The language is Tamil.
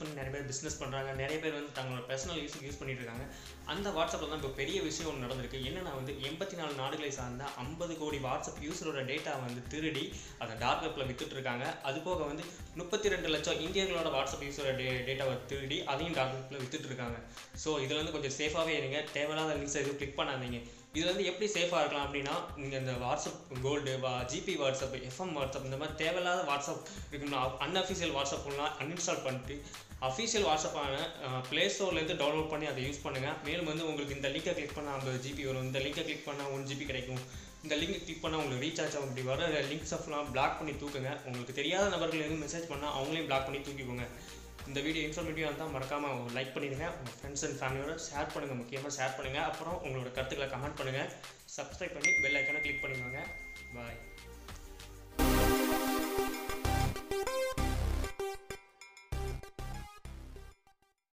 பண்ணி நிறைய பேர் பிஸ்னஸ் பண்ணுறாங்க நிறைய பேர் வந்து தங்களோட பர்சனல் யூஸுக்கு யூஸ் பண்ணிட்டு இருக்காங்க அந்த வாட்ஸ்அப்பில் தான் இப்போ பெரிய விஷயம் ஒன்று நடந்திருக்கு என்னன்னா வந்து எண்பத்தி நாலு நாடுகளை சார்ந்த ஐம்பது கோடி வாட்ஸ்அப் யூஸரோட டேட்டா வந்து திருடி அதை டார்க் வெப்பில் வித்துட்டு இருக்காங்க அது போக வந்து முப்பத்தி ரெண்டு லட்சம் இந்தியர்களோட வாட்ஸ்அப் யூஸரோட டே டேட்டாவை திருடி அதையும் டார்க் வெப்பில் வித்துட்டு இருக்காங்க ஸோ இதில் வந்து கொஞ்சம் சேஃபாகவே இருங்க தேவையில்லாத லிங்க்ஸ் எதுவும் கிளிக் பண்ணாதீங்க இது வந்து எப்படி சேஃபாக இருக்கலாம் அப்படின்னா நீங்கள் இந்த வாட்ஸ்அப் கோல்டு வா ஜிபி வாட்ஸ்அப் எஃப்எம் வாட்ஸ்அப் இந்த மாதிரி தேவையில்லாத வாட்ஸ்அப் இருக்குன்னா அன்அஃபிஷியல் வாட்ஸ்அப்லாம் அன்இன்ஸ்டால் பண்ணிட்டு அஃபிஷியல் வாட்ஸ்அப்பான ப்ளே ஸ்டோர்லேருந்து டவுன்லோட் பண்ணி அதை யூஸ் பண்ணுங்கள் மேலும் வந்து உங்களுக்கு இந்த லிங்கை கிளிக் பண்ணால் ஐம்பது ஜிபி வரும் இந்த லிங்கை கிளிக் பண்ணால் ஒன் ஜிபி கிடைக்கும் இந்த லிங்கை கிளிக் பண்ணால் உங்களுக்கு ரீசார்ஜ் ஆகும் இப்படி வர லிங்க்ஸ் எல்லாம் பிளாக் பண்ணி தூக்குங்க உங்களுக்கு தெரியாத நபர்கள் எதுவும் மெசேஜ் பண்ணால் அவங்களையும் பிளாக் பண்ணி தூக்கிக்கோங்க இந்த வீடியோ இன்ஃபர்மேட்டிவாக இருந்தால் மறக்காமல் லைக் பண்ணிடுங்க உங்கள் ஃப்ரெண்ட்ஸ் அண்ட் ஃபேமிலியோட ஷேர் பண்ணுங்கள் முக்கியமாக ஷேர் பண்ணுங்கள் அப்புறம் உங்களோட கருத்துக்களை கமெண்ட் பண்ணுங்கள் சப்ஸ்கிரைப் பண்ணி பெல் ஐக்கானை கிளிக் பண்ணிக்கோங்க